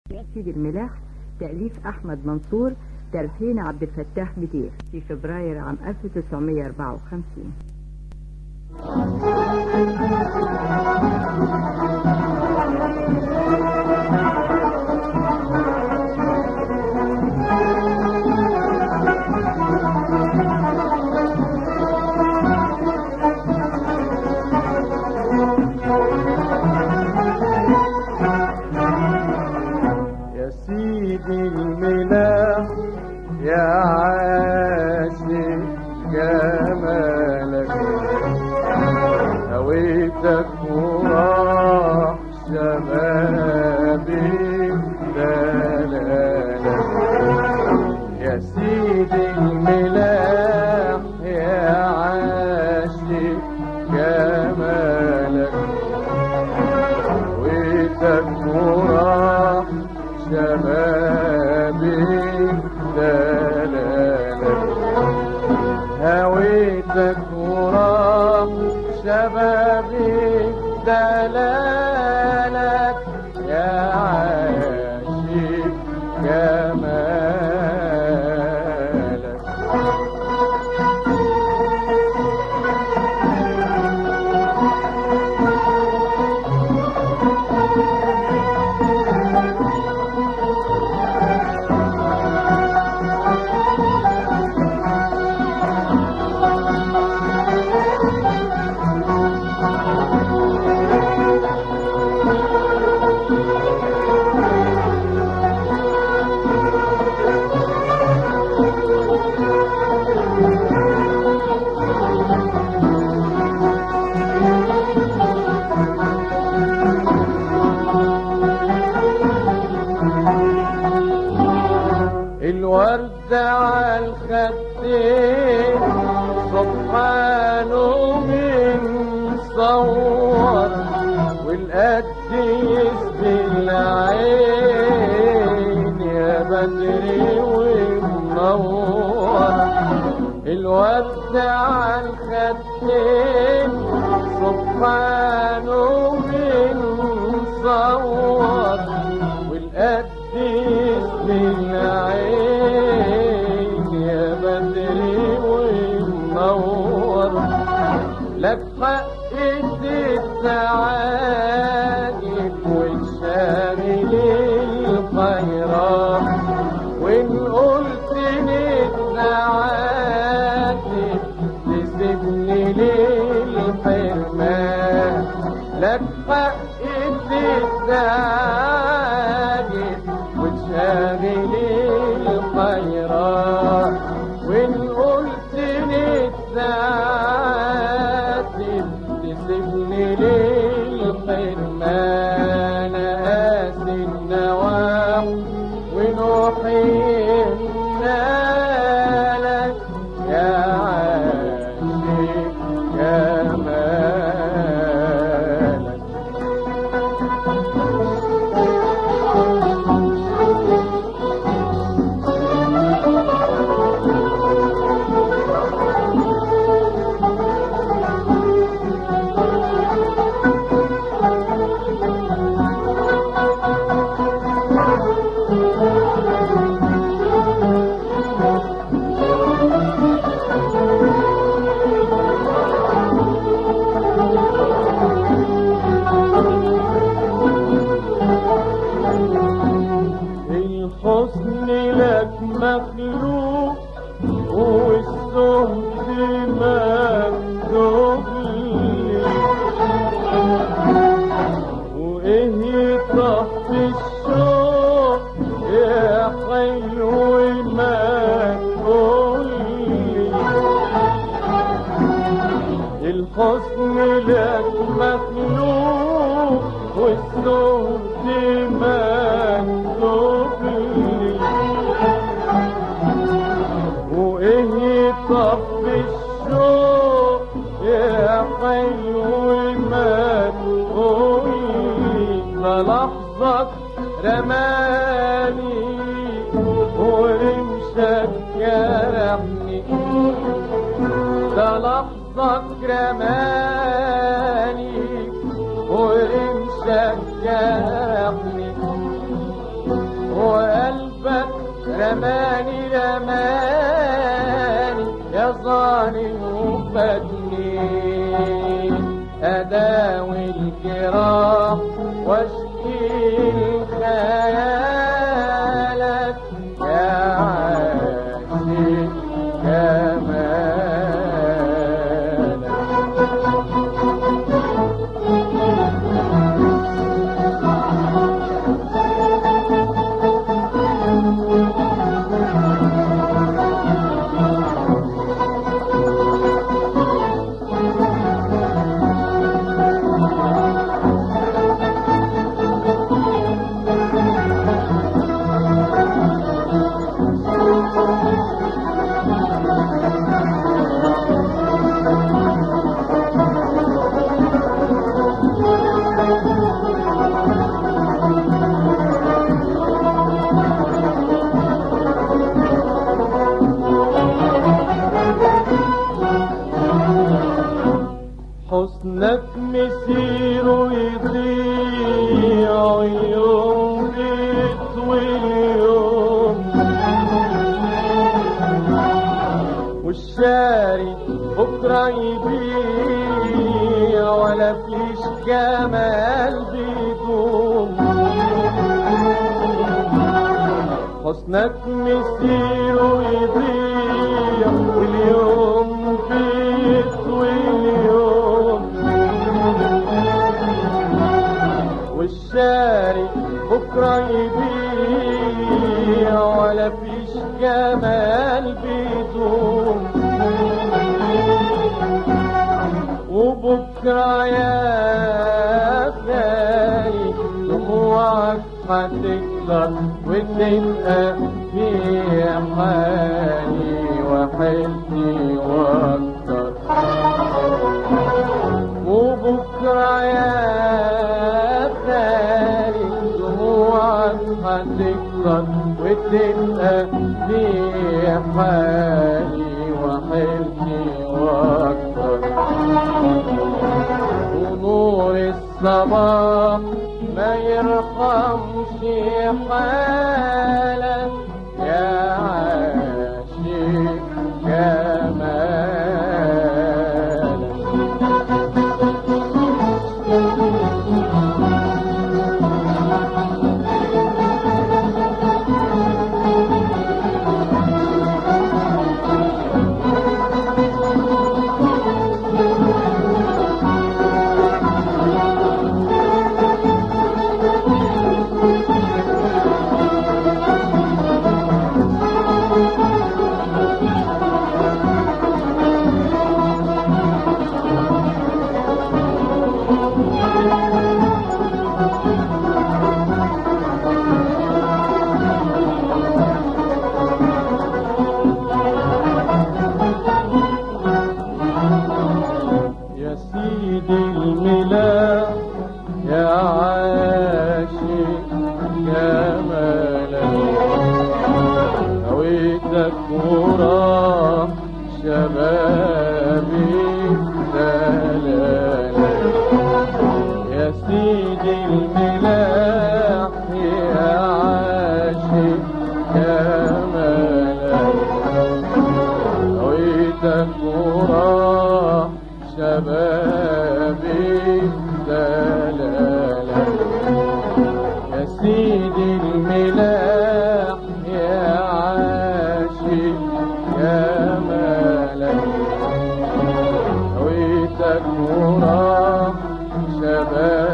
سيد الملاح تأليف أحمد منصور تلحين عبد الفتاح بدير في فبراير عام 1954 يا سيدي الملاح يا عاشق جمالك هويتك وراح شبابي دلالك يا سيدي الملاح يا عاشق جمالك هويتك وراح شبابي دلالك هويتك وراح شبابي دلالك يا عاشق جمالك الورد على الخدين سبحانه من صور والقد يسقي العين يا بدري ومنور الورد على الخدين سبحانه من صور والقد يسقي العين يا بدري ومنور لك حق التعاجب والشاغل الخيرات وان قلت نتعاتب تسيبني للحرمان لك حق التعاجب وتشاغل الخيرات وان قلت نتعاتب تسيبني للحرمان قاسي النواح ونوحي لك يا عاشق جمالك الحسن لك مخلوق والزهد مكتوب لي وايه يطفي الشوق يا حلو ما تقولي الحسن لك مخلوق والزهد مكتوب لي وايه يطفي الشوق يا حلو ما تقولي ده لحظك رماني ورمشك جرحني ده لحظك رماني ورمشك جرحني راح واشكي خيالك يا عاشق جمالك حسنك مسير يضيع يوم بيطوي يوم والشاري بكرة يبيع ولا فيش جمال بيدوم حسنك مسير يضيع واليوم بيطوي اليوم والشاري بكرة يبيع ولا فيش جمال بيدوم وبكرة يا خالي دموعك هتكتر وتبقى في حالي وحلتي واكتر وبكرة يا خالي دموعك هتكتر وتبقى في حالي وحلتي واكتر ونور الصباح ما يرحمش حالك يا عاشق جمالك يا سيدي الملاح يا عاشق جمالك هويتك وراح شبابي دلالك يا سيدي الملاح يا عاشق جمالك هويتك وراح شبابي دلالك يا سيدي الملاح يا عاشق جمالك هويتك وراح شبابي